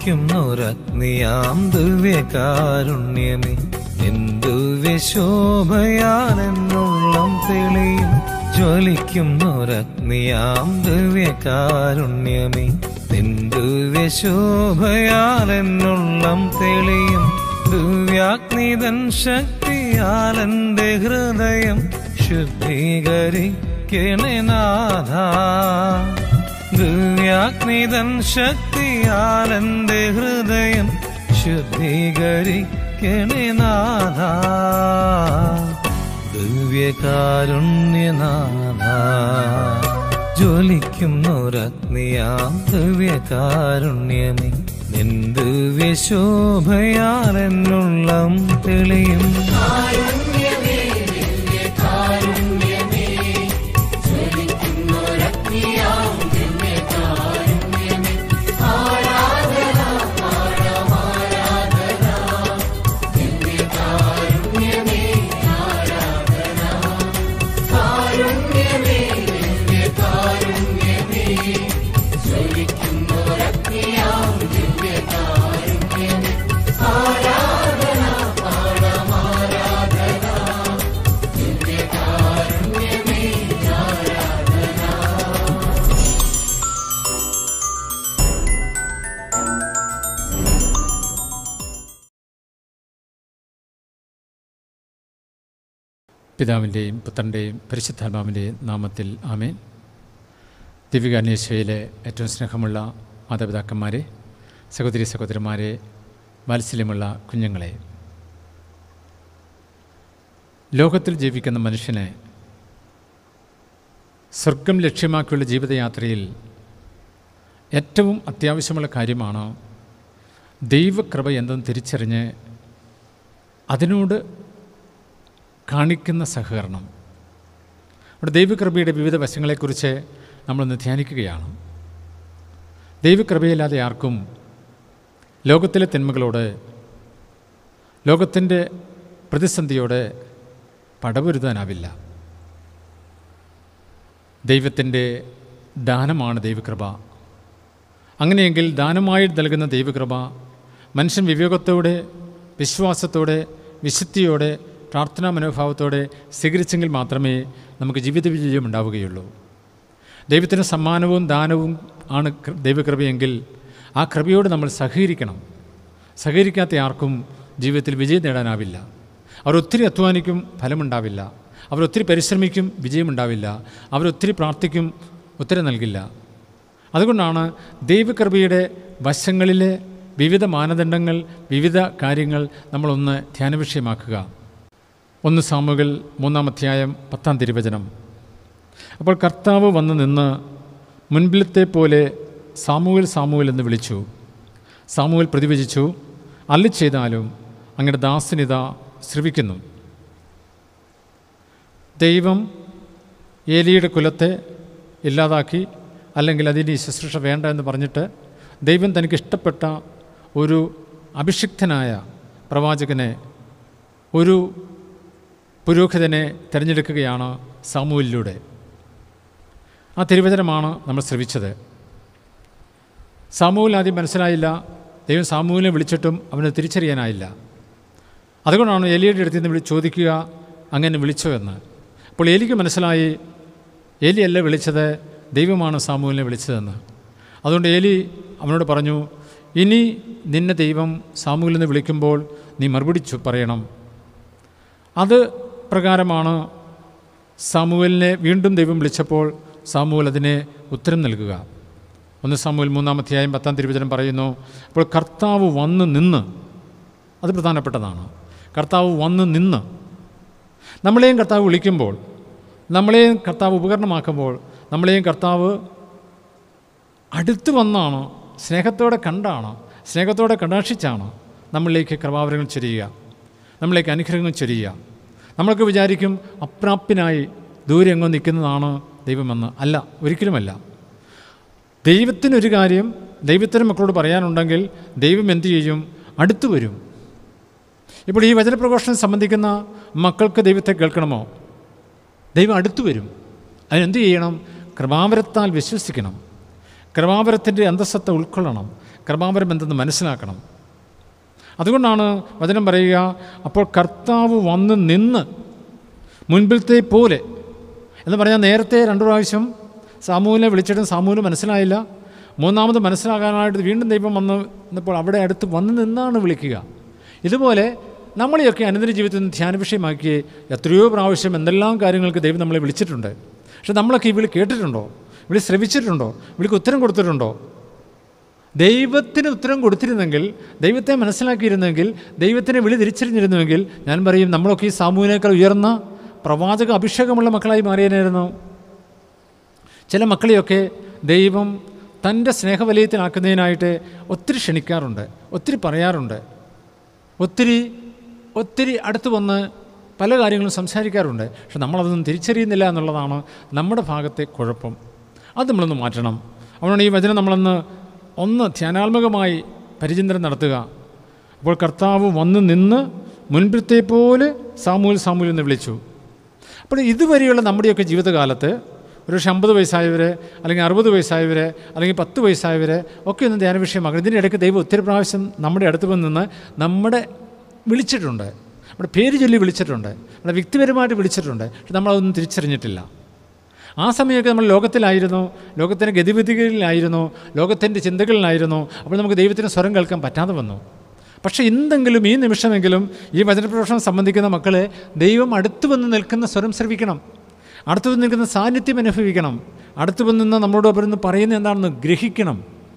ജ്വലിക്കുന്നൊരഗ്നിയാം ദിവ്യകാരുണ്യമേ എന്തു വിശോഭയാലെന്നുള്ളം തെളിയും ജ്വലിക്കുന്നൊരഗ്നിയാം ദിവ്യകാരുണ്യമേ എന്തു വിശോഭയാലെന്നുള്ളം തെളിയും ദിവ്യാഗ്നിതൻ ശക്തിയാലെന്റെ ഹൃദയം ശുദ്ധീകരിക്കണേ നാഥ ദിവ്യാഗ്നിതൻ ശക്തിയാലെന്റെ ഹൃദയം ശുദ്ധീകരിക്കണേ നാഥ ദിവ്യകാരുണ്യനാഥ ജ്വലിക്കുന്നൊരഗ്നിയാം ദിവ്യകാരുണ്യമേ നിന്ത് വ്യശോഭയാലെന്നുള്ളം തെളിയും പിതാവിൻ്റെയും പുത്രൻ്റെയും പരിശുദ്ധാത്മാവിൻ്റെയും നാമത്തിൽ ആമേൻ ദിവ്യകാന്വേഷയിലെ ഏറ്റവും സ്നേഹമുള്ള മാതാപിതാക്കന്മാരെ സഹോദരി സഹോദരന്മാരെ വാത്സല്യമുള്ള കുഞ്ഞുങ്ങളെ ലോകത്തിൽ ജീവിക്കുന്ന മനുഷ്യനെ സ്വർഗം ലക്ഷ്യമാക്കിയുള്ള ജീവിതയാത്രയിൽ ഏറ്റവും അത്യാവശ്യമുള്ള കാര്യമാണ് ദൈവകൃപ എന്തെന്ന് തിരിച്ചറിഞ്ഞ് അതിനോട് കാണിക്കുന്ന സഹകരണം അവിടെ ദൈവകൃപയുടെ വിവിധ വശങ്ങളെക്കുറിച്ച് നമ്മളൊന്ന് ധ്യാനിക്കുകയാണ് ദൈവകൃപയില്ലാതെ ആർക്കും ലോകത്തിലെ തിന്മകളോട് ലോകത്തിൻ്റെ പ്രതിസന്ധിയോട് പടപൊരുതാനാവില്ല ദൈവത്തിൻ്റെ ദാനമാണ് ദൈവകൃപ അങ്ങനെയെങ്കിൽ ദാനമായി നൽകുന്ന ദൈവകൃപ മനുഷ്യൻ വിവേകത്തോടെ വിശ്വാസത്തോടെ വിശുദ്ധിയോടെ പ്രാർത്ഥനാ മനോഭാവത്തോടെ സ്വീകരിച്ചെങ്കിൽ മാത്രമേ നമുക്ക് ജീവിത വിജയം ഉണ്ടാവുകയുള്ളൂ ദൈവത്തിൻ്റെ സമ്മാനവും ദാനവും ആണ് കൃ- ദൈവകൃപയെങ്കിൽ ആ കൃപയോട് നമ്മൾ സഹകരിക്കണം സഹകരിക്കാത്ത ആർക്കും ജീവിതത്തിൽ വിജയം നേടാനാവില്ല അവർ ഒത്തിരി അധ്വാനിക്കും ഫലമുണ്ടാവില്ല അവർ ഒത്തിരി പരിശ്രമിക്കും വിജയമുണ്ടാവില്ല അവർ ഒത്തിരി പ്രാർത്ഥിക്കും ഉത്തരം നൽകില്ല അതുകൊണ്ടാണ് ദൈവകൃപയുടെ വശങ്ങളിലെ വിവിധ മാനദണ്ഡങ്ങൾ വിവിധ കാര്യങ്ങൾ നമ്മളൊന്ന് ധ്യാന വിഷയമാക്കുക ഒന്ന് സാമുകൾ മൂന്നാം അധ്യായം പത്താം തിരുവചനം അപ്പോൾ കർത്താവ് വന്ന് നിന്ന് മുൻപിലത്തെ പോലെ സാമുവൽ സാമുവൽ എന്ന് വിളിച്ചു സാമുവൽ പ്രതിവചിച്ചു അല്ലി ചെയ്താലും അങ്ങയുടെ ദാസനിത ശ്രവിക്കുന്നു ദൈവം ഏലിയുടെ കുലത്തെ ഇല്ലാതാക്കി അല്ലെങ്കിൽ അതിന് ഈ ശുശ്രൂഷ വേണ്ട എന്ന് പറഞ്ഞിട്ട് ദൈവം തനിക്ക് ഇഷ്ടപ്പെട്ട ഒരു അഭിഷിക്തനായ പ്രവാചകനെ ഒരു പുരോഹിതനെ തിരഞ്ഞെടുക്കുകയാണ് സാമൂഹിലൂടെ ആ തിരുവചനമാണ് നമ്മൾ ശ്രവിച്ചത് സാമൂഹിൽ ആദ്യം മനസ്സിലായില്ല ദൈവം സാമൂഹിനെ വിളിച്ചിട്ടും അവന് തിരിച്ചറിയാനായില്ല അതുകൊണ്ടാണ് എലിയുടെ അടുത്ത് നിന്ന് വിളി ചോദിക്കുക അങ്ങനെ വിളിച്ചോ എന്ന് അപ്പോൾ എലിക്ക് മനസ്സിലായി എലിയല്ല വിളിച്ചത് ദൈവമാണ് സാമൂഹിനെ വിളിച്ചതെന്ന് അതുകൊണ്ട് എലി അവനോട് പറഞ്ഞു ഇനി നിന്നെ ദൈവം സാമൂഹിൽ നിന്ന് വിളിക്കുമ്പോൾ നീ മറുപടി ചൊ- പറയണം അത് പ്രകാരമാണ് സാമുവലിനെ വീണ്ടും ദൈവം വിളിച്ചപ്പോൾ സാമുവൽ അതിനെ ഉത്തരം നൽകുക ഒന്ന് സാമുവൽ മൂന്നാമധ്യായം പത്താം തിരുവചനം പറയുന്നു അപ്പോൾ കർത്താവ് വന്ന് നിന്ന് അത് പ്രധാനപ്പെട്ടതാണ് കർത്താവ് വന്ന് നിന്ന് നമ്മളെയും കർത്താവ് വിളിക്കുമ്പോൾ നമ്മളെയും കർത്താവ് ഉപകരണമാക്കുമ്പോൾ നമ്മളെയും കർത്താവ് അടുത്ത് വന്നാണ് സ്നേഹത്തോടെ കണ്ടാണ് സ്നേഹത്തോടെ കടാക്ഷിച്ചാണ് നമ്മളിലേക്ക് കൃപാവരങ്ങൾ ചൊരിയുക നമ്മളിലേക്ക് അനുഗ്രഹങ്ങൾ ചൊരിയുക നമ്മൾക്ക് വിചാരിക്കും അപ്രാപ്യനായി ദൂരെ എങ്ങോ നിൽക്കുന്നതാണ് ദൈവമെന്ന് അല്ല ഒരിക്കലുമല്ല ദൈവത്തിനൊരു കാര്യം ദൈവത്തിന് മക്കളോട് പറയാനുണ്ടെങ്കിൽ ദൈവം എന്തു ചെയ്യും അടുത്തു വരും ഇപ്പോൾ ഈ വചനപ്രഘോഷണം സംബന്ധിക്കുന്ന മക്കൾക്ക് ദൈവത്തെ കേൾക്കണമോ ദൈവം അടുത്തു വരും അതിനെന്ത് ചെയ്യണം കൃപാവരത്താൽ വിശ്വസിക്കണം കൃപാവരത്തിൻ്റെ അന്തസ്സത്ത ഉൾക്കൊള്ളണം കൃപാപരം എന്തെന്ന് മനസ്സിലാക്കണം അതുകൊണ്ടാണ് വചനം പറയുക അപ്പോൾ കർത്താവ് വന്ന് നിന്ന് മുൻപിലത്തെ പോലെ എന്ന് പറഞ്ഞാൽ നേരത്തെ രണ്ടു പ്രാവശ്യം സാമൂഹിനെ വിളിച്ചിട്ടും സാമൂഹിന് മനസ്സിലായില്ല മൂന്നാമത് മനസ്സിലാകാനായിട്ട് വീണ്ടും ദൈവം വന്ന് നിന്നപ്പോൾ അവിടെ അടുത്ത് വന്ന് നിന്നാണ് വിളിക്കുക ഇതുപോലെ നമ്മളെയൊക്കെ അനുദിന ജീവിതത്തിൽ നിന്ന് ധ്യാന വിഷയമാക്കി എത്രയോ പ്രാവശ്യം എന്തെല്ലാം കാര്യങ്ങൾക്ക് ദൈവം നമ്മളെ വിളിച്ചിട്ടുണ്ട് പക്ഷെ നമ്മളൊക്കെ ഈ വിളി കേട്ടിട്ടുണ്ടോ വിളി ശ്രവിച്ചിട്ടുണ്ടോ വിളിക്ക് ഉത്തരം കൊടുത്തിട്ടുണ്ടോ ദൈവത്തിന് ഉത്തരം കൊടുത്തിരുന്നെങ്കിൽ ദൈവത്തെ മനസ്സിലാക്കിയിരുന്നെങ്കിൽ ദൈവത്തിനെ വിളി തിരിച്ചറിഞ്ഞിരുന്നുവെങ്കിൽ ഞാൻ പറയും നമ്മളൊക്കെ ഈ സാമൂഹിനേക്കാൾ ഉയർന്ന പ്രവാചക അഭിഷേകമുള്ള മക്കളായി മാറിയനായിരുന്നു ചില മക്കളെയൊക്കെ ദൈവം തൻ്റെ സ്നേഹവലയത്തിലാക്കുന്നതിനായിട്ട് ഒത്തിരി ക്ഷണിക്കാറുണ്ട് ഒത്തിരി പറയാറുണ്ട് ഒത്തിരി ഒത്തിരി അടുത്ത് വന്ന് പല കാര്യങ്ങളും സംസാരിക്കാറുണ്ട് പക്ഷെ നമ്മളതൊന്നും തിരിച്ചറിയുന്നില്ല എന്നുള്ളതാണ് നമ്മുടെ ഭാഗത്തെ കുഴപ്പം അത് നമ്മളൊന്ന് മാറ്റണം അതുകൊണ്ടാണ് ഈ വചനം നമ്മളൊന്ന് ഒന്ന് ധ്യാനാത്മകമായി പരിചിന്തനം നടത്തുക അപ്പോൾ കർത്താവ് വന്ന് നിന്ന് മുൻപിലത്തെ പോലെ സാമൂൽ സാമൂൽ എന്ന് വിളിച്ചു അപ്പോൾ ഇതുവരെയുള്ള നമ്മുടെയൊക്കെ ജീവിതകാലത്ത് ഒരു പക്ഷേ അമ്പത് വയസ്സായവർ അല്ലെങ്കിൽ അറുപത് വയസ്സായവർ അല്ലെങ്കിൽ പത്ത് വയസ്സായവർ ഒക്കെ ഒന്ന് ധ്യാന വിഷയമാക്കണം ഇതിൻ്റെ ഇടയ്ക്ക് ദൈവം ഒത്തിരി പ്രാവശ്യം നമ്മുടെ അടുത്ത് വന്ന് നിന്ന് നമ്മുടെ വിളിച്ചിട്ടുണ്ട് നമ്മുടെ പേര് ചൊല്ലി വിളിച്ചിട്ടുണ്ട് നമ്മുടെ വ്യക്തിപരമായിട്ട് വിളിച്ചിട്ടുണ്ട് പക്ഷെ നമ്മളതൊന്നും തിരിച്ചറിഞ്ഞിട്ടില്ല ആ സമയമൊക്കെ നമ്മൾ ലോകത്തിലായിരുന്നു ലോകത്തിൻ്റെ ഗതിവിധികളിലായിരുന്നു ലോകത്തിൻ്റെ ചിന്തകളിലായിരുന്നു അപ്പോൾ നമുക്ക് ദൈവത്തിന് സ്വരം കേൾക്കാൻ പറ്റാതെ വന്നു പക്ഷേ എന്തെങ്കിലും ഈ നിമിഷമെങ്കിലും ഈ വചനപ്രഭാഷണം സംബന്ധിക്കുന്ന മക്കളെ ദൈവം അടുത്ത് വന്ന് നിൽക്കുന്ന സ്വരം ശ്രവിക്കണം അടുത്ത് വന്ന് നിൽക്കുന്ന സാന്നിധ്യം അനുഭവിക്കണം അടുത്ത് വന്ന് നിന്ന് നമ്മളോട് നിന്ന് പറയുന്നത് എന്താണെന്ന് ഗ്രഹിക്കണം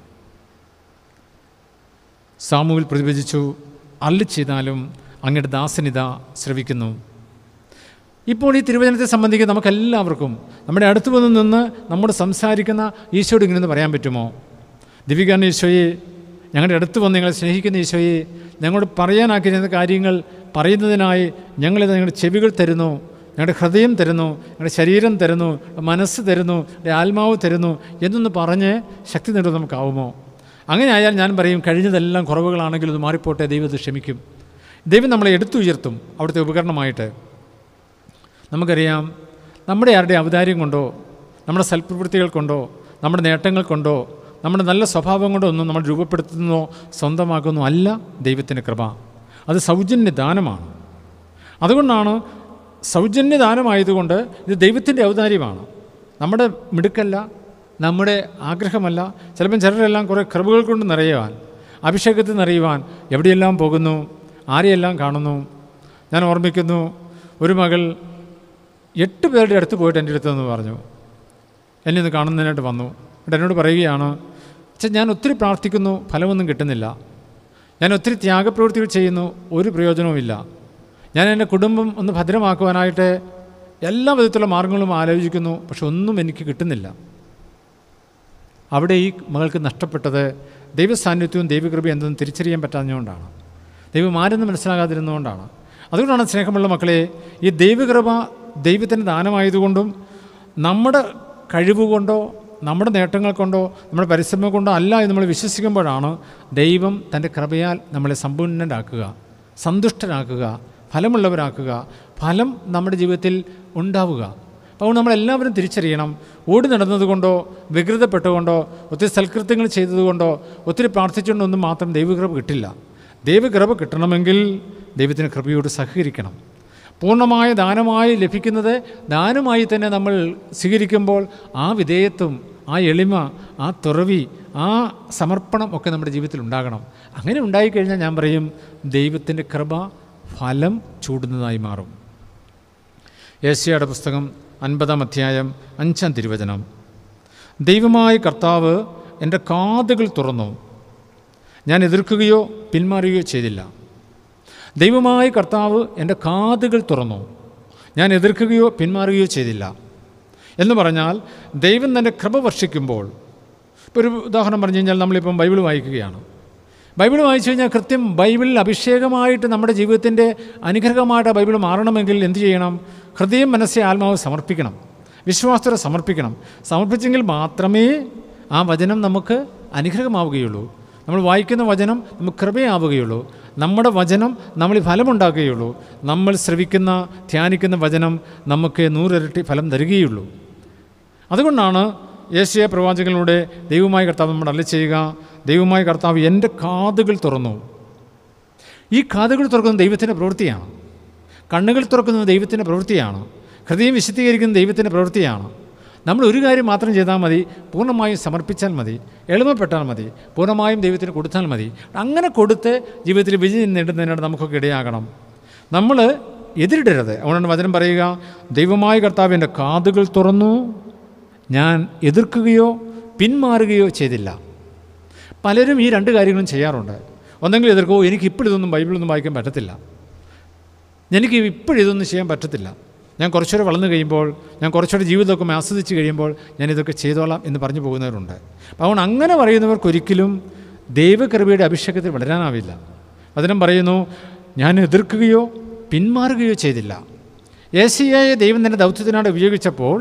സാമൂഹിൽ പ്രതിഭജിച്ചു അല്ലി ചെയ്താലും അങ്ങയുടെ ദാസനിത ശ്രവിക്കുന്നു ഇപ്പോൾ ഈ തിരുവചനത്തെ സംബന്ധിക്കുന്ന നമുക്കെല്ലാവർക്കും നമ്മുടെ അടുത്ത് വന്ന് നിന്ന് നമ്മോട് സംസാരിക്കുന്ന ഈശോയോട് ഇങ്ങനെയൊന്ന് പറയാൻ പറ്റുമോ ദിവികാരൻ ഈശോയെ ഞങ്ങളുടെ അടുത്ത് വന്ന് ഞങ്ങളെ സ്നേഹിക്കുന്ന ഈശോയെ ഞങ്ങളോട് പറയാനാക്കിയിരുന്ന കാര്യങ്ങൾ പറയുന്നതിനായി ഞങ്ങളിത് ഞങ്ങളുടെ ചെവികൾ തരുന്നു ഞങ്ങളുടെ ഹൃദയം തരുന്നു ഞങ്ങളുടെ ശരീരം തരുന്നു മനസ്സ് തരുന്നു ഞങ്ങളുടെ ആത്മാവ് തരുന്നു എന്നൊന്ന് പറഞ്ഞ് ശക്തി നേടും നമുക്കാവുമോ അങ്ങനെ ആയാൽ ഞാൻ പറയും കഴിഞ്ഞതെല്ലാം കുറവുകളാണെങ്കിൽ ഇത് മാറിപ്പോട്ടെ ദൈവം ഇത് ക്ഷമിക്കും ദൈവം നമ്മളെ എടുത്തുയർത്തും അവിടുത്തെ ഉപകരണമായിട്ട് നമുക്കറിയാം നമ്മുടെ ആരുടെ ഔദാര്യം കൊണ്ടോ നമ്മുടെ സൽപ്രവൃത്തികൾ കൊണ്ടോ നമ്മുടെ നേട്ടങ്ങൾ കൊണ്ടോ നമ്മുടെ നല്ല സ്വഭാവം കൊണ്ടോ ഒന്നും നമ്മൾ രൂപപ്പെടുത്തുന്നതോ സ്വന്തമാക്കുന്നോ അല്ല ദൈവത്തിൻ്റെ കൃപ അത് സൗജന്യ ദാനമാണ് അതുകൊണ്ടാണ് സൗജന്യ ദാനമായതുകൊണ്ട് ഇത് ദൈവത്തിൻ്റെ ഔദാര്യമാണ് നമ്മുടെ മിടുക്കല്ല നമ്മുടെ ആഗ്രഹമല്ല ചിലപ്പം ചിലരെല്ലാം കുറേ കൃപകൾ കൊണ്ട് നിറയുവാൻ അഭിഷേകത്തിൽ നിറയുവാൻ എവിടെയെല്ലാം പോകുന്നു ആരെയെല്ലാം കാണുന്നു ഞാൻ ഓർമ്മിക്കുന്നു ഒരു മകൾ എട്ട് പേരുടെ അടുത്ത് പോയിട്ട് എൻ്റെ അടുത്തെന്ന് പറഞ്ഞു എന്നെ ഒന്ന് കാണുന്നതിനായിട്ട് വന്നു എന്നിട്ട് എന്നോട് പറയുകയാണ് അച്ഛൻ ഞാൻ ഒത്തിരി പ്രാർത്ഥിക്കുന്നു ഫലമൊന്നും കിട്ടുന്നില്ല ഞാൻ ഒത്തിരി ത്യാഗപ്രവൃത്തികൾ ചെയ്യുന്നു ഒരു പ്രയോജനവുമില്ല ഞാൻ എൻ്റെ കുടുംബം ഒന്ന് ഭദ്രമാക്കുവാനായിട്ട് എല്ലാ വിധത്തിലുള്ള മാർഗങ്ങളും ആലോചിക്കുന്നു പക്ഷെ ഒന്നും എനിക്ക് കിട്ടുന്നില്ല അവിടെ ഈ മകൾക്ക് നഷ്ടപ്പെട്ടത് ദൈവസാന്നിധ്യവും ദൈവകൃപയും എന്തെന്ന് തിരിച്ചറിയാൻ പറ്റാഞ്ഞുകൊണ്ടാണ് ദൈവം ആരെന്ന് മനസ്സിലാകാതിരുന്നുകൊണ്ടാണ് അതുകൊണ്ടാണ് സ്നേഹമുള്ള മക്കളെ ഈ ദൈവകൃപ ദൈവത്തിന് ദാനമായതുകൊണ്ടും നമ്മുടെ കഴിവ് കൊണ്ടോ നമ്മുടെ നേട്ടങ്ങൾ കൊണ്ടോ നമ്മുടെ പരിശ്രമം കൊണ്ടോ അല്ല എന്ന് നമ്മൾ വിശ്വസിക്കുമ്പോഴാണ് ദൈവം തൻ്റെ കൃപയാൽ നമ്മളെ സമ്പൂർണ്ണരാക്കുക സന്തുഷ്ടരാക്കുക ഫലമുള്ളവരാക്കുക ഫലം നമ്മുടെ ജീവിതത്തിൽ ഉണ്ടാവുക അപ്പോൾ നമ്മളെല്ലാവരും തിരിച്ചറിയണം ഓടി നടന്നതുകൊണ്ടോ വികൃതപ്പെട്ടുകൊണ്ടോ ഒത്തിരി സൽകൃത്യങ്ങൾ ചെയ്തതുകൊണ്ടോ ഒത്തിരി പ്രാർത്ഥിച്ചുകൊണ്ടൊന്നും മാത്രം ദൈവകൃപ കിട്ടില്ല ദൈവകൃപ കിട്ടണമെങ്കിൽ ദൈവത്തിന് കൃപയോട് സഹകരിക്കണം പൂർണ്ണമായ ദാനമായി ലഭിക്കുന്നത് ദാനമായി തന്നെ നമ്മൾ സ്വീകരിക്കുമ്പോൾ ആ വിധേയത്വം ആ എളിമ ആ തുറവി ആ സമർപ്പണം ഒക്കെ നമ്മുടെ ജീവിതത്തിൽ ഉണ്ടാകണം അങ്ങനെ ഉണ്ടായിക്കഴിഞ്ഞാൽ ഞാൻ പറയും ദൈവത്തിൻ്റെ കൃപ ഫലം ചൂടുന്നതായി മാറും ഏഷ്യയുടെ പുസ്തകം അൻപതാം അധ്യായം അഞ്ചാം തിരുവചനം ദൈവമായ കർത്താവ് എൻ്റെ കാതുകൾ തുറന്നു ഞാൻ എതിർക്കുകയോ പിന്മാറുകയോ ചെയ്തില്ല ദൈവമായ കർത്താവ് എൻ്റെ കാതുകൾ തുറന്നു ഞാൻ എതിർക്കുകയോ പിന്മാറുകയോ ചെയ്തില്ല എന്ന് പറഞ്ഞാൽ ദൈവം തൻ്റെ കൃപ വർഷിക്കുമ്പോൾ ഇപ്പോൾ ഒരു ഉദാഹരണം പറഞ്ഞു കഴിഞ്ഞാൽ നമ്മളിപ്പം ബൈബിൾ വായിക്കുകയാണ് ബൈബിൾ വായിച്ചു കഴിഞ്ഞാൽ കൃത്യം ബൈബിളിൽ അഭിഷേകമായിട്ട് നമ്മുടെ ജീവിതത്തിൻ്റെ അനുഗ്രഹമായിട്ട് ആ ബൈബിൾ മാറണമെങ്കിൽ എന്ത് ചെയ്യണം ഹൃദയം മനസ്സെ ആത്മാവ് സമർപ്പിക്കണം വിശ്വാസത്തോടെ സമർപ്പിക്കണം സമർപ്പിച്ചെങ്കിൽ മാത്രമേ ആ വചനം നമുക്ക് അനുഗ്രഹമാവുകയുള്ളൂ നമ്മൾ വായിക്കുന്ന വചനം നമുക്ക് കൃപയാവുകയുള്ളൂ നമ്മുടെ വചനം നമ്മൾ ഫലമുണ്ടാക്കുകയുള്ളൂ നമ്മൾ ശ്രവിക്കുന്ന ധ്യാനിക്കുന്ന വചനം നമുക്ക് നൂറിരട്ടി ഫലം തരികയുള്ളൂ അതുകൊണ്ടാണ് യേശയ പ്രവാചകനിലൂടെ ദൈവമായ കർത്താവ് നമ്മൾ അല്ല ചെയ്യുക ദൈവമായ കർത്താവ് എൻ്റെ കാതുകൾ തുറന്നു ഈ കാതുകൾ തുറക്കുന്നത് ദൈവത്തിൻ്റെ പ്രവൃത്തിയാണ് കണ്ണുകൾ തുറക്കുന്നത് ദൈവത്തിൻ്റെ പ്രവൃത്തിയാണ് ഹൃദയം വിശദീകരിക്കുന്നത് ദൈവത്തിൻ്റെ പ്രവൃത്തിയാണ് നമ്മൾ ഒരു കാര്യം മാത്രം ചെയ്താൽ മതി പൂർണ്ണമായും സമർപ്പിച്ചാൽ മതി എളിമപ്പെട്ടാൽ മതി പൂർണ്ണമായും ദൈവത്തിന് കൊടുത്താൽ മതി അങ്ങനെ കൊടുത്ത് ജീവിതത്തിൽ വിജയം നേടുന്നതിനായിട്ട് നമുക്കൊക്കെ ഇടയാകണം നമ്മൾ എതിരിടരുത് അതുകൊണ്ടാണ് വചനം പറയുക ദൈവമായ കർത്താവിൻ്റെ കാതുകൾ തുറന്നു ഞാൻ എതിർക്കുകയോ പിന്മാറുകയോ ചെയ്തില്ല പലരും ഈ രണ്ട് കാര്യങ്ങളും ചെയ്യാറുണ്ട് ഒന്നെങ്കിൽ എതിർക്കോ എനിക്ക് ഇപ്പോഴിതൊന്നും ബൈബിളൊന്നും വായിക്കാൻ പറ്റത്തില്ല എനിക്ക് ഇപ്പോഴിതൊന്നും ചെയ്യാൻ പറ്റത്തില്ല ഞാൻ കുറച്ചുകൂടെ വളർന്നു കഴിയുമ്പോൾ ഞാൻ കുറച്ചുകൂടെ ജീവിതമൊക്കെ ആസ്വദിച്ച് കഴിയുമ്പോൾ ഞാൻ ഇതൊക്കെ ചെയ്തോളാം എന്ന് പറഞ്ഞു പോകുന്നവരുണ്ട് അപ്പോൾ അതുകൊണ്ട് അങ്ങനെ പറയുന്നവർക്കൊരിക്കലും ദൈവകൃപയുടെ അഭിഷേകത്തിൽ വളരാനാവില്ല അതിനും പറയുന്നു ഞാൻ എതിർക്കുകയോ പിന്മാറുകയോ ചെയ്തില്ല ഏസിയായ ദൈവം തന്നെ ദൗത്യത്തിനായിട്ട് ഉപയോഗിച്ചപ്പോൾ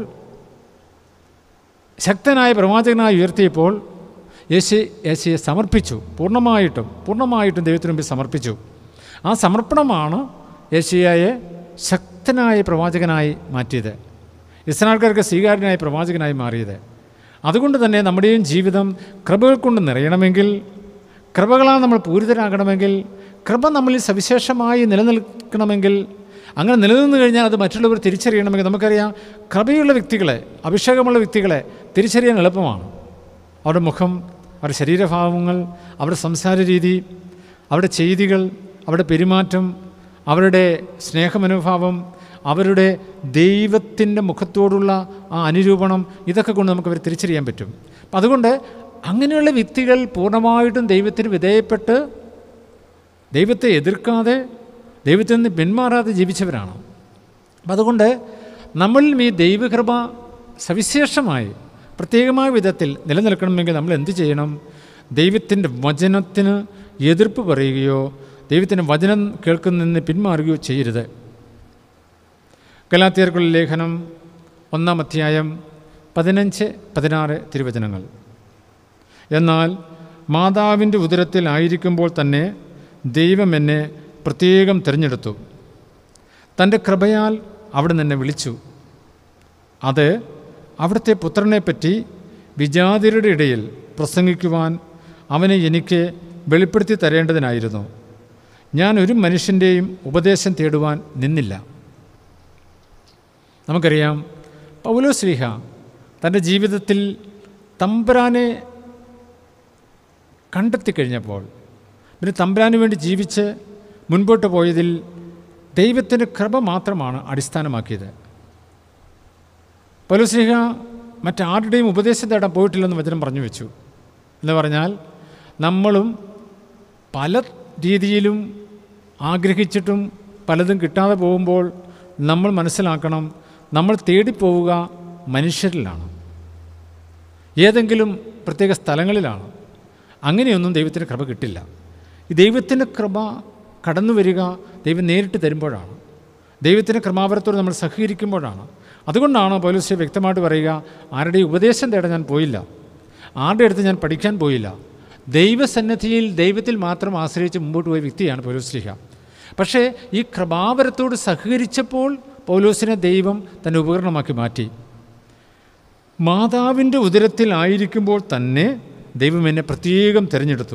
ശക്തനായ പ്രവാചകനായി ഉയർത്തിയപ്പോൾ യേശു യേശുയെ സമർപ്പിച്ചു പൂർണ്ണമായിട്ടും പൂർണ്ണമായിട്ടും ദൈവത്തിന് മുമ്പിൽ സമർപ്പിച്ചു ആ സമർപ്പണമാണ് യേശുയായെ ശക്തനായ പ്രവാചകനായി മാറ്റിയത് ഇസ്രായേൽക്കാർക്ക് സ്വീകാര്യനായ പ്രവാചകനായി മാറിയത് അതുകൊണ്ട് തന്നെ നമ്മുടെയും ജീവിതം കൃപകൾ കൊണ്ട് നിറയണമെങ്കിൽ കൃപകളാൽ നമ്മൾ പൂരിതരാകണമെങ്കിൽ കൃപ നമ്മളിൽ സവിശേഷമായി നിലനിൽക്കണമെങ്കിൽ അങ്ങനെ നിലനിന്ന് കഴിഞ്ഞാൽ അത് മറ്റുള്ളവർ തിരിച്ചറിയണമെങ്കിൽ നമുക്കറിയാം കൃപയുള്ള വ്യക്തികളെ അഭിഷേകമുള്ള വ്യക്തികളെ തിരിച്ചറിയാൻ എളുപ്പമാണ് അവരുടെ മുഖം അവരുടെ ശരീരഭാവങ്ങൾ അവരുടെ സംസാര രീതി അവരുടെ ചെയ്തികൾ അവരുടെ പെരുമാറ്റം അവരുടെ സ്നേഹമനോഭാവം അവരുടെ ദൈവത്തിൻ്റെ മുഖത്തോടുള്ള ആ അനുരൂപണം ഇതൊക്കെ കൊണ്ട് നമുക്ക് അവരെ തിരിച്ചറിയാൻ പറ്റും അപ്പം അതുകൊണ്ട് അങ്ങനെയുള്ള വ്യക്തികൾ പൂർണ്ണമായിട്ടും ദൈവത്തിന് വിധേയപ്പെട്ട് ദൈവത്തെ എതിർക്കാതെ ദൈവത്തിൽ നിന്ന് പിന്മാറാതെ ജീവിച്ചവരാണ് അപ്പം അതുകൊണ്ട് നമ്മളിലും ഈ ദൈവകൃപ സവിശേഷമായി പ്രത്യേകമായ വിധത്തിൽ നിലനിൽക്കണമെങ്കിൽ നമ്മൾ എന്ത് ചെയ്യണം ദൈവത്തിൻ്റെ വചനത്തിന് എതിർപ്പ് പറയുകയോ ദൈവത്തിൻ്റെ വചനം കേൾക്കുന്നതിന് പിന്മാറുകയോ ചെയ്യരുത് കലാത്തിയർക്കുള്ള ലേഖനം ഒന്നാം അധ്യായം പതിനഞ്ച് പതിനാറ് തിരുവചനങ്ങൾ എന്നാൽ മാതാവിൻ്റെ ഉദരത്തിലായിരിക്കുമ്പോൾ തന്നെ ദൈവം എന്നെ പ്രത്യേകം തിരഞ്ഞെടുത്തു തൻ്റെ കൃപയാൽ അവിടെ നിന്നെ വിളിച്ചു അത് അവിടുത്തെ പുത്രനെപ്പറ്റി വിജാതിരുടെ ഇടയിൽ പ്രസംഗിക്കുവാൻ അവനെ എനിക്ക് വെളിപ്പെടുത്തി തരേണ്ടതിനായിരുന്നു ഞാൻ ഒരു മനുഷ്യൻ്റെയും ഉപദേശം തേടുവാൻ നിന്നില്ല നമുക്കറിയാം പൗലോശ്ലീഹ തൻ്റെ ജീവിതത്തിൽ തമ്പുരാനെ കണ്ടെത്തിക്കഴിഞ്ഞപ്പോൾ പിന്നെ തമ്പുരാന് വേണ്ടി ജീവിച്ച് മുൻപോട്ട് പോയതിൽ ദൈവത്തിൻ്റെ കൃപ മാത്രമാണ് അടിസ്ഥാനമാക്കിയത് പൗലോശ്ലീഹ മറ്റാരുടെയും ഉപദേശം തേടാൻ പോയിട്ടില്ലെന്ന് വചനം പറഞ്ഞു വെച്ചു എന്ന് പറഞ്ഞാൽ നമ്മളും പല രീതിയിലും ആഗ്രഹിച്ചിട്ടും പലതും കിട്ടാതെ പോകുമ്പോൾ നമ്മൾ മനസ്സിലാക്കണം നമ്മൾ തേടിപ്പോവുക മനുഷ്യരിലാണ് ഏതെങ്കിലും പ്രത്യേക സ്ഥലങ്ങളിലാണ് അങ്ങനെയൊന്നും ദൈവത്തിൻ്റെ കൃപ കിട്ടില്ല ഈ ദൈവത്തിൻ്റെ കൃപ കടന്നു വരിക ദൈവം നേരിട്ട് തരുമ്പോഴാണ് ദൈവത്തിൻ്റെ ക്രമാവരത്തോട് നമ്മൾ സഹകരിക്കുമ്പോഴാണ് അതുകൊണ്ടാണ് പൗലോസ് വ്യക്തമായിട്ട് പറയുക ആരുടെയും ഉപദേശം തേടാൻ ഞാൻ പോയില്ല ആരുടെ അടുത്ത് ഞാൻ പഠിക്കാൻ പോയില്ല ദൈവസന്നിധിയിൽ ദൈവത്തിൽ മാത്രം ആശ്രയിച്ച് മുമ്പോട്ട് പോയ വ്യക്തിയാണ് പൗലോസ്ലിഹ പക്ഷേ ഈ കൃപാവരത്തോട് സഹകരിച്ചപ്പോൾ പൗലോസിനെ ദൈവം തൻ്റെ ഉപകരണമാക്കി മാറ്റി മാതാവിൻ്റെ ഉദരത്തിലായിരിക്കുമ്പോൾ തന്നെ ദൈവം എന്നെ പ്രത്യേകം തിരഞ്ഞെടുത്തു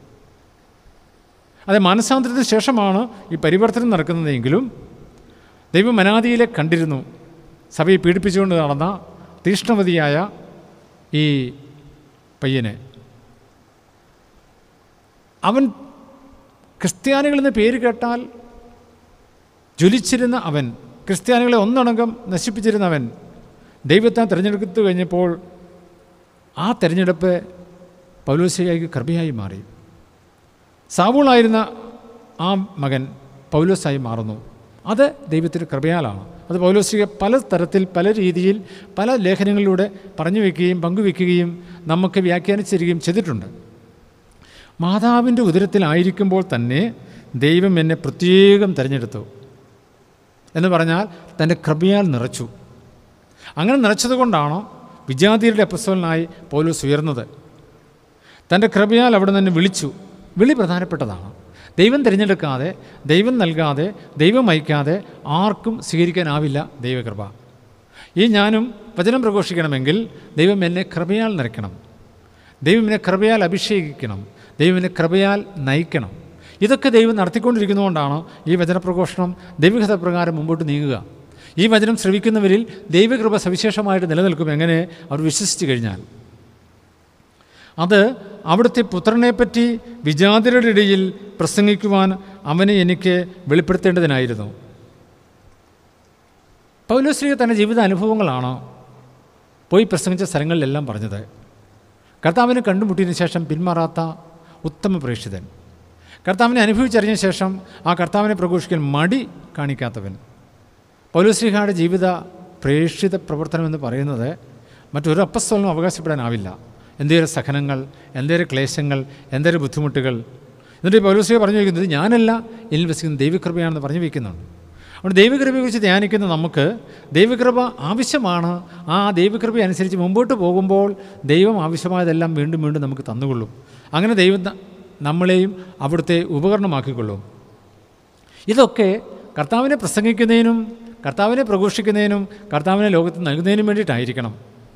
അതെ മാനസാന്തരത്തിന് ശേഷമാണ് ഈ പരിവർത്തനം നടക്കുന്നതെങ്കിലും ദൈവം മനാദിയിലെ കണ്ടിരുന്നു സഭയെ പീഡിപ്പിച്ചുകൊണ്ട് നടന്ന തീഷ്ണവതിയായ ഈ പയ്യനെ അവൻ ക്രിസ്ത്യാനികളെന്ന് പേര് കേട്ടാൽ ജ്വലിച്ചിരുന്ന അവൻ ക്രിസ്ത്യാനികളെ ഒന്നടങ്കം നശിപ്പിച്ചിരുന്നവൻ ദൈവത്തെ തിരഞ്ഞെടുത്തു കഴിഞ്ഞപ്പോൾ ആ തിരഞ്ഞെടുപ്പ് പൗലോസിയായി കൃപയായി മാറി സാവൂളായിരുന്ന ആ മകൻ പൗലോസായി മാറുന്നു അത് ദൈവത്തിൻ്റെ കൃപയാലാണ് അത് പൗലോസിക പല തരത്തിൽ പല രീതിയിൽ പല ലേഖനങ്ങളിലൂടെ പറഞ്ഞു വയ്ക്കുകയും പങ്കുവയ്ക്കുകയും നമുക്ക് വ്യാഖ്യാനിച്ചിരിക്കുകയും ചെയ്തിട്ടുണ്ട് മാതാവിൻ്റെ ഉദരത്തിലായിരിക്കുമ്പോൾ തന്നെ ദൈവം എന്നെ പ്രത്യേകം തിരഞ്ഞെടുത്തു എന്ന് പറഞ്ഞാൽ തൻ്റെ കൃപയാൽ നിറച്ചു അങ്ങനെ നിറച്ചതുകൊണ്ടാണ് വിജാതിയുടെ അപ്പസ്വലനായി പൗലോസ് ഉയർന്നത് തൻ്റെ കൃപയാൽ അവിടെ നിന്ന് വിളിച്ചു വിളി പ്രധാനപ്പെട്ടതാണ് ദൈവം തിരഞ്ഞെടുക്കാതെ ദൈവം നൽകാതെ ദൈവം അയക്കാതെ ആർക്കും സ്വീകരിക്കാനാവില്ല ദൈവകൃപ ഈ ഞാനും വചനം പ്രഘോഷിക്കണമെങ്കിൽ ദൈവം എന്നെ കൃപയാൽ നിറയ്ക്കണം ദൈവമിനെ കൃപയാൽ അഭിഷേകിക്കണം ദൈവമിനെ കൃപയാൽ നയിക്കണം ഇതൊക്കെ ദൈവം നടത്തിക്കൊണ്ടിരിക്കുന്നതുകൊണ്ടാണ് ഈ വചനപ്രഘോഷണം ദൈവകഥ പ്രകാരം മുമ്പോട്ട് നീങ്ങുക ഈ വചനം ശ്രവിക്കുന്നവരിൽ ദൈവകൃപ സവിശേഷമായിട്ട് നിലനിൽക്കും എങ്ങനെ അവർ വിശ്വസിച്ച് കഴിഞ്ഞാൽ അത് അവിടുത്തെ പുത്രനെപ്പറ്റി വിജാതിരുടെ ഇടയിൽ പ്രസംഗിക്കുവാൻ അവനെ എനിക്ക് വെളിപ്പെടുത്തേണ്ടതിനായിരുന്നു പൗലോശ്രീക തൻ്റെ ജീവിത അനുഭവങ്ങളാണ് പോയി പ്രസംഗിച്ച സ്ഥലങ്ങളിലെല്ലാം പറഞ്ഞത് കർത്താവിനെ കണ്ടുമുട്ടിയതിനു ശേഷം പിന്മാറാത്ത ഉത്തമ പ്രേക്ഷിതൻ കർത്താവിനെ അനുഭവിച്ചറിഞ്ഞ ശേഷം ആ കർത്താവിനെ പ്രഘോഷിക്കാൻ മടി കാണിക്കാത്തവൻ പൗലോശ്രീഹയുടെ ജീവിത പ്രേക്ഷിത പ്രവർത്തനം എന്ന് പറയുന്നത് മറ്റൊരു അപ്പസ്തോലനും അവകാശപ്പെടാനാവില്ല എന്തേലും സഹനങ്ങൾ എന്തേലും ക്ലേശങ്ങൾ എന്തേലും ബുദ്ധിമുട്ടുകൾ എന്നിട്ട് ഈ പൗലോശ്രീ പറഞ്ഞു വയ്ക്കുന്നത് ഞാനല്ല എന്നിൽ വസിക്കുന്ന ദൈവകൃപയാണെന്ന് പറഞ്ഞു വയ്ക്കുന്നുണ്ട് അതുകൊണ്ട് ദൈവകൃപയെക്കുറിച്ച് ധ്യാനിക്കുന്ന നമുക്ക് ദൈവകൃപ ആവശ്യമാണ് ആ ദൈവകൃപ അനുസരിച്ച് മുമ്പോട്ട് പോകുമ്പോൾ ദൈവം ആവശ്യമായതെല്ലാം വീണ്ടും വീണ്ടും നമുക്ക് തന്നുകൊള്ളും അങ്ങനെ ദൈവം ന- നമ്മളെയും അവിടുത്തെ ഉപകരണമാക്കിക്കൊള്ളും ഇതൊക്കെ കർത്താവിനെ പ്രസംഗിക്കുന്നതിനും കർത്താവിനെ പ്രഘോഷിക്കുന്നതിനും കർത്താവിനെ ലോകത്ത് നൽകുന്നതിനും വേണ്ടിയിട്ടായിരിക്കണം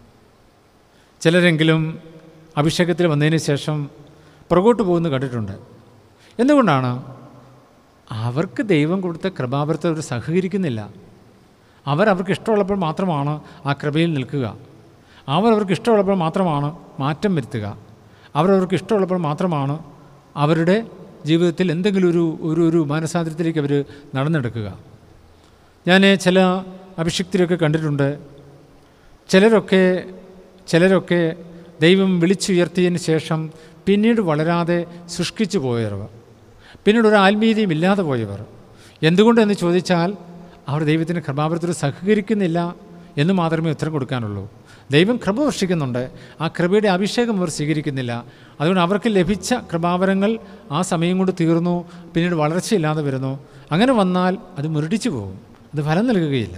ചിലരെങ്കിലും അഭിഷേകത്തിൽ വന്നതിന് ശേഷം പുറകോട്ട് പോകുന്നത് കണ്ടിട്ടുണ്ട് എന്തുകൊണ്ടാണ് അവർക്ക് ദൈവം കൊടുത്ത കൃപാവരത്തെ അവർ സഹകരിക്കുന്നില്ല അവർ അവർക്ക് ഇഷ്ടമുള്ളപ്പോൾ മാത്രമാണ് ആ കൃപയിൽ നിൽക്കുക അവർ അവർക്ക് ഇഷ്ടമുള്ളപ്പോൾ മാത്രമാണ് മാറ്റം വരുത്തുക അവരവർക്ക് ഇഷ്ടമുള്ളപ്പോൾ മാത്രമാണ് അവരുടെ ജീവിതത്തിൽ എന്തെങ്കിലും ഒരു ഒരു ഒരു മാനസാന്തരത്തിലേക്ക് അവർ നടന്നെടുക്കുക ഞാൻ ചില അഭിഷിക്തരൊക്കെ കണ്ടിട്ടുണ്ട് ചിലരൊക്കെ ചിലരൊക്കെ ദൈവം വിളിച്ചുയർത്തിയതിന് ശേഷം പിന്നീട് വളരാതെ ശുഷ്കിച്ചു പോയവർ പിന്നീട് ഒരു ആത്മീയതയും ഇല്ലാതെ പോയവർ എന്തുകൊണ്ടെന്ന് ചോദിച്ചാൽ അവർ ദൈവത്തിൻ്റെ കൃപാവരത്തിൽ സഹകരിക്കുന്നില്ല എന്ന് മാത്രമേ ഉത്തരം കൊടുക്കാനുള്ളൂ ദൈവം കൃപ വർഷിക്കുന്നുണ്ട് ആ കൃപയുടെ അഭിഷേകം അവർ സ്വീകരിക്കുന്നില്ല അതുകൊണ്ട് അവർക്ക് ലഭിച്ച കൃപാവരങ്ങൾ ആ സമയം കൊണ്ട് തീർന്നു പിന്നീട് വളർച്ചയില്ലാതെ വരുന്നു അങ്ങനെ വന്നാൽ അത് മുരടിച്ചു പോകും അത് ഫലം നൽകുകയില്ല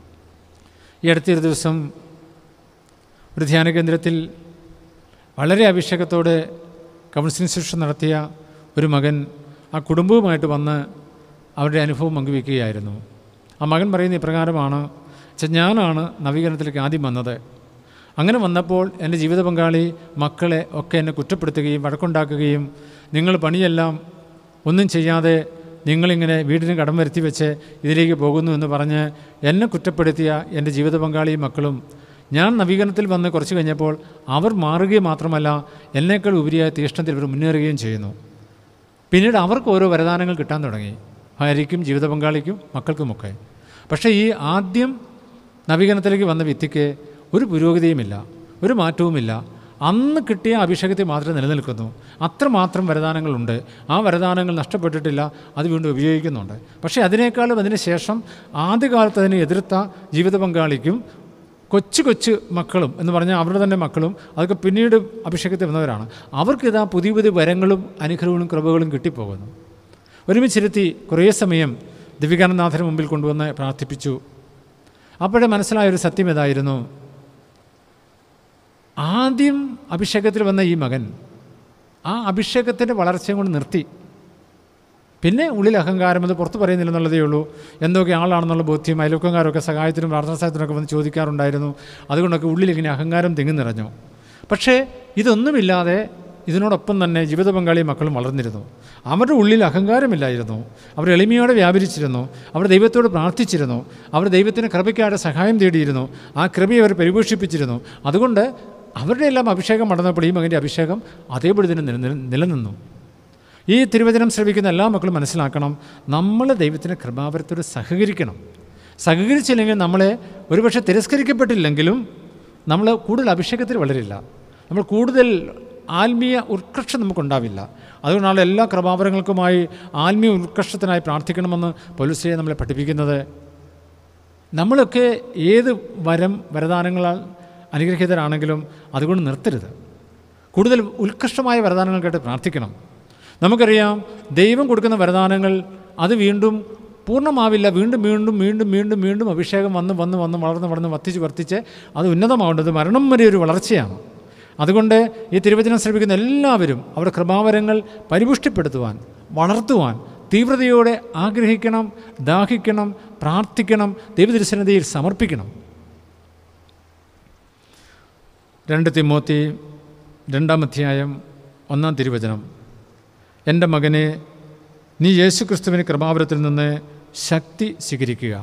ഈ അടുത്തൊരു ദിവസം ഒരു ധ്യാന കേന്ദ്രത്തിൽ വളരെ അഭിഷേകത്തോടെ കൗൺസിലിംഗ് ശുശ്രൂഷ നടത്തിയ ഒരു മകൻ ആ കുടുംബവുമായിട്ട് വന്ന് അവരുടെ അനുഭവം പങ്കുവയ്ക്കുകയായിരുന്നു ആ മകൻ പറയുന്ന ഇപ്രകാരമാണ് "ഛെ, ഞാനാണ് നവീകരണത്തിലേക്ക് ആദ്യം വന്നത് അങ്ങനെ വന്നപ്പോൾ എൻ്റെ ജീവിത പങ്കാളി മക്കളെ ഒക്കെ എന്നെ കുറ്റപ്പെടുത്തുകയും വഴക്കുണ്ടാക്കുകയും നിങ്ങൾ പണിയെല്ലാം ഒന്നും ചെയ്യാതെ നിങ്ങളിങ്ങനെ വീടിന് കടം വരുത്തി വെച്ച് ഇതിലേക്ക് പോകുന്നു എന്ന് പറഞ്ഞ് എന്നെ കുറ്റപ്പെടുത്തിയ എൻ്റെ ജീവിത പങ്കാളിയും മക്കളും ഞാൻ നവീകരണത്തിൽ വന്ന് കുറച്ച് കഴിഞ്ഞപ്പോൾ അവർ മാറുകയും മാത്രമല്ല എന്നേക്കാൾ ഉപരിയായ തീഷ്ണത്തിൽ ഇവർ മുന്നേറുകയും ചെയ്യുന്നു പിന്നീട് അവർക്ക് ഓരോ വരദാനങ്ങൾ കിട്ടാൻ തുടങ്ങി ഭാര്യയ്ക്കും ജീവിത പങ്കാളിക്കും മക്കൾക്കുമൊക്കെ പക്ഷേ ഈ ആദ്യം നവീകരണത്തിലേക്ക് വന്ന വ്യക്തിക്ക് ഒരു പുരോഗതിയുമില്ല ഒരു മാറ്റവുമില്ല അന്ന് കിട്ടിയ അഭിഷേകത്തിൽ മാത്രമേ നിലനിൽക്കുന്നു അത്രമാത്രം വരദാനങ്ങളുണ്ട് ആ വരദാനങ്ങൾ നഷ്ടപ്പെട്ടിട്ടില്ല അത് വീണ്ടും ഉപയോഗിക്കുന്നുണ്ട് പക്ഷേ അതിനേക്കാളും അതിന് ശേഷം ആദ്യകാലത്ത് അതിനെ എതിർത്ത ജീവിത പങ്കാളിക്കും കൊച്ചു കൊച്ചു മക്കളും എന്ന് പറഞ്ഞാൽ അവരുടെ തന്നെ മക്കളും അതൊക്കെ പിന്നീട് അഭിഷേകത്തിൽ വന്നവരാണ് അവർക്കിതാ പുതിയ പുതിയ വരങ്ങളും അനുഗ്രഹങ്ങളും കൃപകളും കിട്ടിപ്പോകുന്നു ഒരുമിച്ചിരുത്തി കുറേ സമയം ദിവികാനന്ദനാഥന് മുമ്പിൽ കൊണ്ടുവന്ന് പ്രാർത്ഥിപ്പിച്ചു അപ്പോഴേ മനസ്സിലായൊരു സത്യം ഇതായിരുന്നു ആദ്യം അഭിഷേകത്തിൽ വന്ന ഈ മകൻ ആ അഭിഷേകത്തിൻ്റെ വളർച്ചയും കൊണ്ട് നിർത്തി പിന്നെ ഉള്ളിൽ അഹങ്കാരം അത് പുറത്ത് പറയുന്നില്ലെന്നുള്ളതേ ഉള്ളൂ എന്തൊക്കെ ആളാണെന്നുള്ള ബോധ്യം അയൽവക്കംകാരൊക്കെ സഹായത്തിനും പ്രാർത്ഥനാ സഹായത്തിനൊക്കെ വന്ന് ചോദിക്കാറുണ്ടായിരുന്നു അതുകൊണ്ടൊക്കെ ഉള്ളിൽ ഇങ്ങനെ അഹങ്കാരം തിങ്ങി നിറഞ്ഞു പക്ഷേ ഇതൊന്നുമില്ലാതെ ഇതിനോടൊപ്പം തന്നെ ജീവിത പങ്കാളി മക്കളും വളർന്നിരുന്നു അവരുടെ ഉള്ളിൽ അഹങ്കാരമില്ലായിരുന്നു അവർ എളിമയോടെ വ്യാപരിച്ചിരുന്നു അവർ ദൈവത്തോട് പ്രാർത്ഥിച്ചിരുന്നു അവർ ദൈവത്തിന് കൃപയ്ക്കായിട്ട് സഹായം തേടിയിരുന്നു ആ കൃപയെ അവർ പരിപോഷിപ്പിച്ചിരുന്നു അതുകൊണ്ട് അവരുടെ എല്ലാം അഭിഷേകം നടന്നപ്പോൾ ഈ മകൻ്റെ അഭിഷേകം അതേപടി തന്നെ നില- നിലനിന്നു ഈ തിരുവചനം ശ്രവിക്കുന്ന എല്ലാ മക്കളും മനസ്സിലാക്കണം നമ്മൾ ദൈവത്തിന് കൃപാവരത്തോട് സഹകരിക്കണം സഹകരിച്ചില്ലെങ്കിൽ നമ്മളെ ഒരുപക്ഷെ തിരസ്കരിക്കപ്പെട്ടില്ലെങ്കിലും നമ്മൾ കൂടുതൽ അഭിഷേകത്തിൽ വളരില്ല നമ്മൾ കൂടുതൽ ആത്മീയ ഉത്കർഷം നമുക്കുണ്ടാവില്ല അതുകൊണ്ടാണ് എല്ലാ കൃപാവരങ്ങൾക്കുമായി ആത്മീയ ഉത്കർഷത്തിനായി പ്രാർത്ഥിക്കണമെന്ന് പൊലിസിയെ നമ്മളെ പഠിപ്പിക്കുന്നത് നമ്മളൊക്കെ ഏത് വരം വരദാനങ്ങളാൽ അനുഗ്രഹീതരാണെങ്കിലും അതുകൊണ്ട് നിർത്തരുത് കൂടുതൽ ഉത്കൃഷ്ടമായ വരദാനങ്ങൾക്കായിട്ട് പ്രാർത്ഥിക്കണം നമുക്കറിയാം ദൈവം കൊടുക്കുന്ന വരദാനങ്ങൾ അത് വീണ്ടും പൂർണ്ണമാവില്ല വീണ്ടും വീണ്ടും വീണ്ടും വീണ്ടും വീണ്ടും അഭിഷേകം വന്ന് വന്ന് വന്ന് വളർന്ന് വളർന്ന് വർദ്ധിച്ച് വർദ്ധിച്ച് അത് ഉന്നതമാവേണ്ടത് മരണം വരെ ഒരു വളർച്ചയാണ് അതുകൊണ്ട് ഈ തിരുവചനം ശ്രമിക്കുന്ന എല്ലാവരും അവരുടെ കൃപാവരങ്ങൾ പരിപുഷ്ടിപ്പെടുത്തുവാൻ വളർത്തുവാൻ തീവ്രതയോടെ ആഗ്രഹിക്കണം ദാഹിക്കണം പ്രാർത്ഥിക്കണം രണ്ടാം അധ്യായം ഒന്നാം തിരുവചനം എൻ്റെ മകനെ നീ യേശു ക്രിസ്തുവിന് കൃപാവരത്തിൽ നിന്ന് ശക്തി സ്വീകരിക്കുക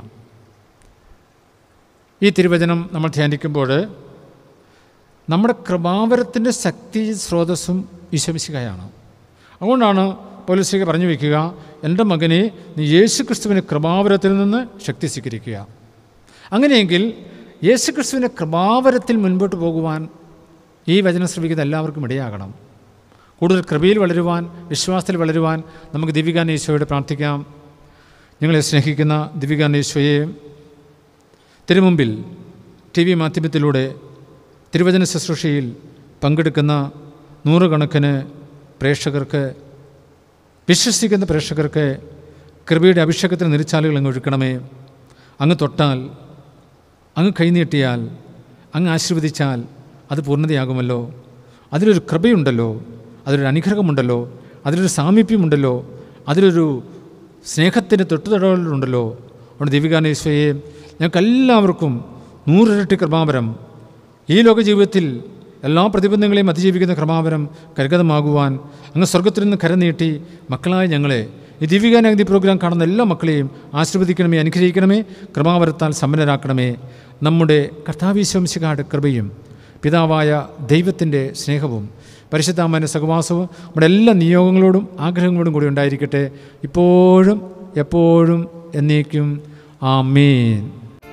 ഈ തിരുവചനം നമ്മൾ ധ്യാനിക്കുമ്പോൾ നമ്മുടെ കൃപാവരത്തിൻ്റെ ശക്തി സ്രോതസ്സും ഈശോമിശികയാണ് അതുകൊണ്ടാണ് പോലീസിക പറഞ്ഞു വയ്ക്കുക എൻ്റെ മകനെ നീ യേശു ക്രിസ്തുവിന് കൃപാവരത്തിൽ നിന്ന് ശക്തി സ്വീകരിക്കുക അങ്ങനെയെങ്കിൽ യേശു ക്രിസ്തുവിൻ്റെ കൃപാവരത്തിൽ മുൻപോട്ട് പോകുവാൻ ഈ വചനം ശ്രമിക്കുന്ന എല്ലാവർക്കും ഇടയാകണം കൂടുതൽ കൃപയിൽ വളരുവാൻ വിശ്വാസത്തിൽ വളരുവാൻ നമുക്ക് ദിവികാൻ ഈശോയോട് പ്രാർത്ഥിക്കാം ഞങ്ങളെ സ്നേഹിക്കുന്ന ദിവികാൻ ഈശോയെ തിരുമുമ്പിൽ ടി വി മാധ്യമത്തിലൂടെ തിരുവചന ശുശ്രൂഷയിൽ പങ്കെടുക്കുന്ന നൂറുകണക്കിന് പ്രേക്ഷകർക്ക് വിശ്വസിക്കുന്ന പ്രേക്ഷകർക്ക് കൃപയുടെ അഭിഷേകത്തിന് നിരിച്ചാലുകൾ അങ്ങ് ഒഴുക്കണമേ അങ്ങ് തൊട്ടാൽ അങ്ങ് കൈനീട്ടിയാൽ അങ്ങ് ആശീർവദിച്ചാൽ അത് പൂർണ്ണതയാകുമല്ലോ അതിലൊരു കൃപയുണ്ടല്ലോ അതിലൊരു അനുഗ്രഹമുണ്ടല്ലോ അതിലൊരു സാമീപ്യമുണ്ടല്ലോ അതിലൊരു സ്നേഹത്തിൻ്റെ തൊട്ടുതടലുണ്ടല്ലോ അതുകൊണ്ട് ദീപികാനേശ്വയെ ഞങ്ങൾക്കെല്ലാവർക്കും നൂറിരട്ടി കൃപാവരം ഈ ലോക ജീവിതത്തിൽ എല്ലാ പ്രതിബന്ധങ്ങളെയും അതിജീവിക്കുന്ന ക്രമാവരം കരുഗതമാകുവാൻ അങ്ങ് സ്വർഗത്തിൽ നിന്ന് കരനീട്ടി മക്കളായ ഞങ്ങളെ ഈ ദിവ്യഗാനഗതി പ്രോഗ്രാം കാണുന്ന എല്ലാ മക്കളെയും ആശീർവദിക്കണമേ അനുഗ്രഹിക്കണമേ കൃപാവരത്താൽ സമ്പന്നരാക്കണമേ നമ്മുടെ കർത്താവീശംശികാട് കൃപയും പിതാവായ ദൈവത്തിൻ്റെ സ്നേഹവും പരിശുദ്ധാമന സഹവാസവും നമ്മുടെ എല്ലാ നിയോഗങ്ങളോടും ആഗ്രഹങ്ങളോടും കൂടി ഉണ്ടായിരിക്കട്ടെ ഇപ്പോഴും എപ്പോഴും എന്നേക്കും ആമേൻ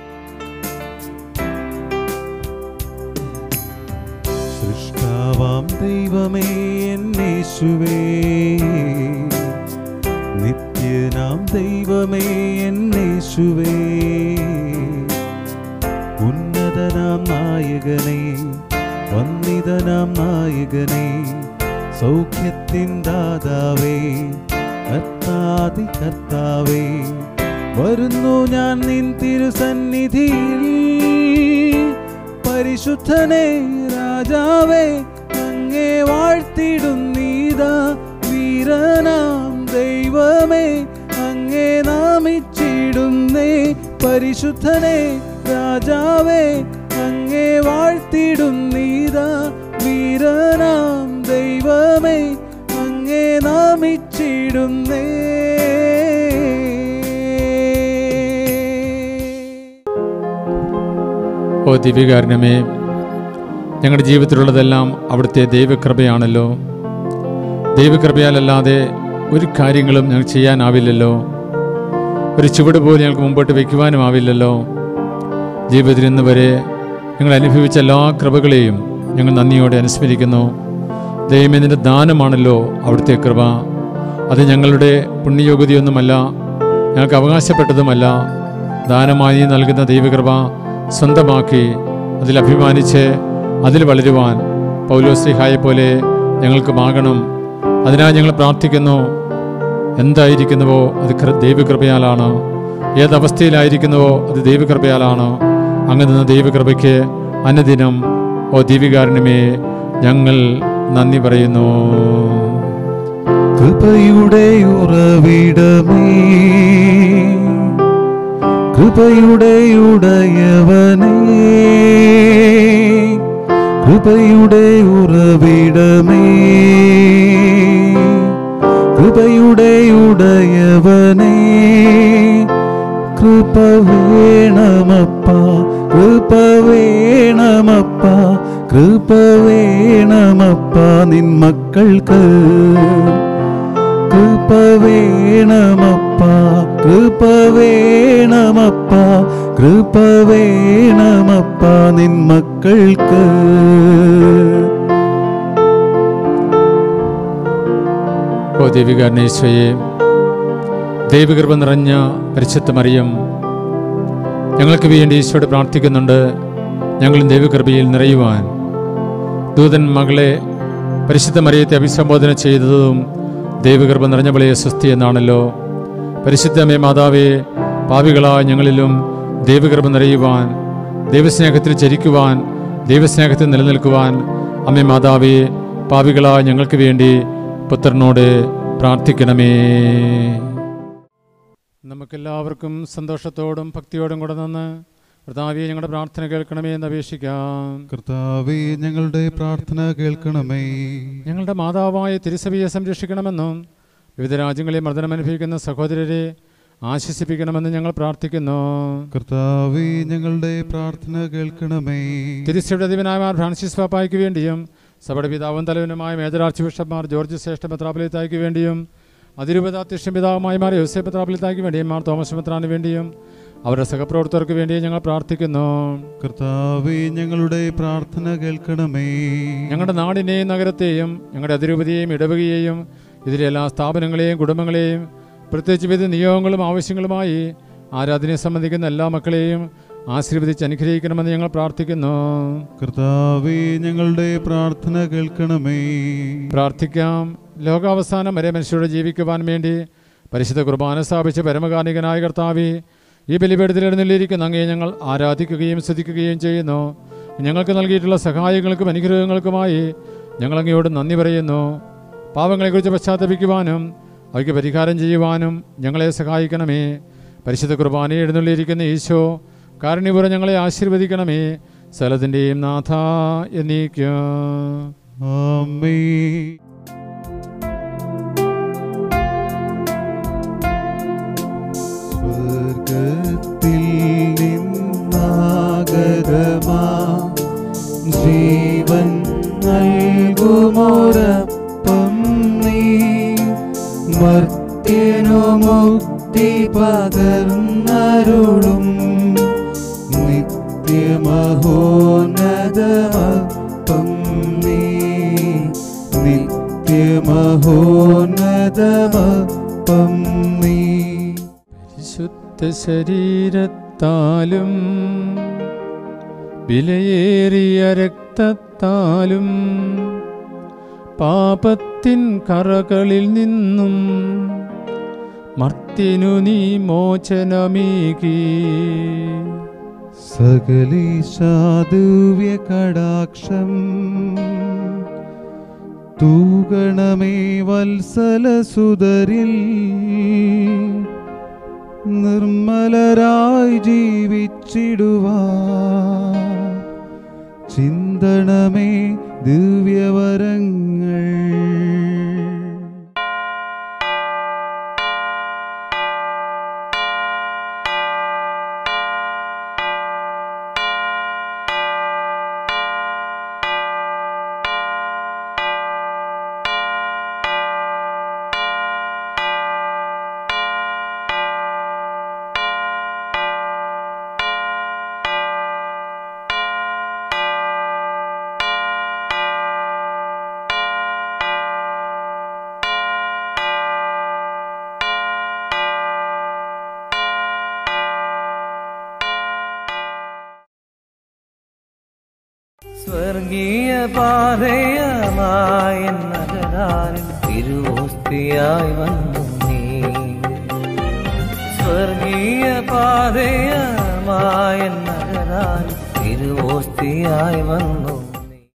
സൃഷ്ടാവാം ദൈവമേ എന്നേശുവേ നിത്യനാം ദൈവമേ എന്നേശുവേ ഉന്നതനാം നായകനേ വന്നിതനാം നായകനേ സൗഖ്യത്തിൻ ദാതാവേ കർത്താതി കർത്താവേ വരുന്നു ഞാൻ നിൻ തിരുസന്നിധിയിൽ പരിശുദ്ധനെ രാജാവേ അങ്ങേ വാഴ്ത്തിടുന്നീതാ വീരനാം ദൈവമേ അങ്ങേ നാമിച്ചിടുന്നേ പരിശുദ്ധനെ രാജാവേ അങ്ങേ വാഴ്ത്തിടുന്നീതാ വീരനാം ദൈവമേ അങ്ങേ നാമിച്ചിടുന്നേ ഓ ദിവ്യകാരണമേ ഞങ്ങളുടെ ജീവിതത്തിലുള്ളതെല്ലാം അവിടുത്തെ ദൈവകൃപയാണല്ലോ ദൈവകൃപയാലല്ലാതെ ഒരു കാര്യങ്ങളും ഞങ്ങൾ ചെയ്യാനാവില്ലല്ലോ ഒരു ചുവട് പോലും ഞങ്ങൾക്ക് മുമ്പോട്ട് വയ്ക്കുവാനും ആവില്ലല്ലോ ജീവിതത്തിൽ ഇന്ന് വരെ ഞങ്ങൾ അനുഭവിച്ച എല്ലാ കൃപകളെയും ഞങ്ങൾ നന്ദിയോടെ അനുസ്മരിക്കുന്നു ദൈവമേതിൻ്റെ ദാനമാണല്ലോ അവിടുത്തെ കൃപ അത് ഞങ്ങളുടെ പുണ്യയോഗ്യതയൊന്നുമല്ല ഞങ്ങൾക്ക് അവകാശപ്പെട്ടതുമല്ല ദാനമായി നൽകുന്ന ദൈവകൃപ സ്വന്തമാക്കി അതിൽ അഭിമാനിച്ച് അതിൽ വളരുവാൻ പൗലോസ്ലിഹായെ പോലെ ഞങ്ങൾക്കുമാകണം അതിനായി ഞങ്ങൾ പ്രാർത്ഥിക്കുന്നു എന്തായിരിക്കുന്നുവോ അത് കൃ- ദൈവകൃപയാലാണ് ഏതവസ്ഥയിലായിരിക്കുന്നുവോ അത് ദൈവകൃപയാലാണ് അങ്ങ് നിന്ന ദൈവകൃപയ്ക്ക് അനുദിനം ഓ ദീപികാരണമേ ഞങ്ങൾ നന്ദി പറയുന്നു കൃപയുടെ ഉറവിടമേ കൃപയുടെ ഉടയവനേ കൃപയുടെ ഉറവിടമേ കൃപയുടെ ഉടയവനേ കൃപ വേണമപ്പ കൃപ വേണമപ്പ കൃപ വേണമപ്പ നിൻ മക്കൾക്ക് കൃപ വേണമപ്പ കൃപ വേണമപ്പ കൃപ വേണമപ്പ നിൻ മക്കൾക്ക് ഓ ദൈവികാരണേശ്വയെ ദൈവകൃപ നിറഞ്ഞ പരിശുദ്ധ മറിയം ഞങ്ങൾക്ക് വേണ്ടി ഈശോയോട് പ്രാർത്ഥിക്കുന്നുണ്ട് ഞങ്ങളും ദൈവകൃപയിൽ നിറയുവാൻ ദൂതൻ മകളെ പരിശുദ്ധ മറിയത്തെ അഭിസംബോധന ചെയ്തതും ദൈവകൃപ നിറഞ്ഞവളെ സ്വസ്തി എന്നാണല്ലോ പരിശുദ്ധമേ മാതാവേ പാവികളായ ഞങ്ങളിലും ദൈവകൃപ നിറയുവാൻ ദൈവസ്നേഹത്തിൽ ചരിക്കുവാൻ ദൈവസ്നേഹത്തിൽ നിലനിൽക്കുവാൻ അമ്മേ മാതാവേ പാവികളായ ഞങ്ങൾക്ക് വേണ്ടി പുത്രനോട് പ്രാർത്ഥിക്കണമേ നമുക്കെല്ലാവർക്കും സന്തോഷത്തോടും ഭക്തിയോടും കൂടെ നിന്ന് കർത്താവെ ഞങ്ങളുടെ പ്രാർത്ഥന കേൾക്കണമേ എന്ന് അപേക്ഷിക്കാം കർത്താവേ ഞങ്ങളുടെ പ്രാർത്ഥന കേൾക്കണമേ ഞങ്ങളുടെ മാതാവായ തിരുസഭയെ സംരക്ഷിക്കണമെന്നും വിവിധ രാജ്യങ്ങളിൽ മർദ്ദനം അനുഭവിക്കുന്ന സഹോദരരെ ആശ്വസിപ്പിക്കണമെന്ന് ഞങ്ങൾ പ്രാർത്ഥിക്കുന്നു കർത്താവേ ഞങ്ങളുടെ പ്രാർത്ഥന കേൾക്കണമേ തിരുസഭയുടെ അധിപനായ മാർ ഫ്രാൻസിസ് പാപ്പായ്ക്ക് വേണ്ടിയും സഭയുടെ പിതാവും തലവനുമായ മേജർ ആർച്ച് ബിഷപ്പ്മാർ ജോർജ് ശ്രേഷ്ഠ മെത്രാപൊലിത്തായ്ക്ക് വേണ്ടിയും അതിരൂപതാധ്യക്ഷൻ പിതാവുമായ മാർ യോസെ മെത്രാപൊലിത്തായ്ക്ക് വേണ്ടിയും മാർ തോമസ് മെത്രാന് വേണ്ടിയും അവരുടെ സഹപ്രവർത്തകർക്ക് വേണ്ടിയും ഞങ്ങൾ പ്രാർത്ഥിക്കുന്നു കർത്താവേ ഞങ്ങളുടെ പ്രാർത്ഥന കേൾക്കണമേ ഞങ്ങളുടെ നാടിനെയും നഗരത്തെയും ഞങ്ങളുടെ അതിരൂപതയെയും ഇടവകയെയും ഇതിലെ എല്ലാ സ്ഥാപനങ്ങളെയും കുടുംബങ്ങളെയും പ്രത്യേകിച്ച് വിവിധ നിയോഗങ്ങളും ആവശ്യങ്ങളുമായി ആരാധനയെ സംബന്ധിക്കുന്ന എല്ലാ മക്കളെയും ആശീർവദിച്ച് അനുഗ്രഹിക്കണമെന്ന് ഞങ്ങൾ പ്രാർത്ഥിക്കുന്നു കർത്താവേ ഞങ്ങളുടെ പ്രാർത്ഥന കേൾക്കണമേ പ്രാർത്ഥിക്കാം ലോകാവസാനം വരെ മനുഷ്യരോട് ജീവിക്കുവാൻ വേണ്ടി പരിശുദ്ധ കുർബാന സ്ഥാപിച്ച പരമകാർണികനായ കർത്താവി ഈ ബലിപീഠത്തിൽ എഴുന്നള്ളിയിരിക്കുന്ന അങ്ങയെ ഞങ്ങൾ ആരാധിക്കുകയും സ്തുതിക്കുകയും ചെയ്യുന്നു ഞങ്ങൾക്ക് നൽകിയിട്ടുള്ള സഹായങ്ങൾക്കും അനുഗ്രഹങ്ങൾക്കുമായി ഞങ്ങൾ അങ്ങയോട് നന്ദി പറയുന്നു പാവങ്ങളെക്കുറിച്ച് പശ്ചാത്തപിക്കുവാനും അവയ്ക്ക് പരിഹാരം ചെയ്യുവാനും ഞങ്ങളെ സഹായിക്കണമേ പരിശുദ്ധ കുർബാനയെ എഴുന്നള്ളിയിരിക്കുന്ന ഈശോ കാരുണ്യപുരം ഞങ്ങളെ ആശീർവദിക്കണമേ സ്ഥലത്തിൻ്റെയും നാഥ എന്നീക്കും ആമേ സ്വർഗത്തിൽ നിന്നാഗതമാ ജീവൻ നൽകുമോരപ്പം നീ മർത്യനു മുക്തി പകർന്നരുളും നിത്യമഹോന്നതമപ്പം നീ നിത്യമഹോന്നതമപ്പം നീ പരിശുദ്ധ ശരീരത്താലും വിലയേറിയ രക്തത്താലും പാപത്തിൻ കറകളിൽ നിന്നും മർത്തിനു നീ മോചനമീകി സകലീശാദുവ്യ കടാക്ഷം തൂകണമേ വത്സലസുതരിൽ നിർമ്മലരായി ജീവിച്ചിടുവാ ചിന്തണമേ ദിവ്യവരങ്ങൾ സ്വർഗീയ പാതയമായ നഗരാനിൽ തിരുവോസ്തിയായി വന്നു നീ സ്വർഗീയ പാതയമായ നഗരാനിൽ തിരുവോസ്തിയായി വന്നു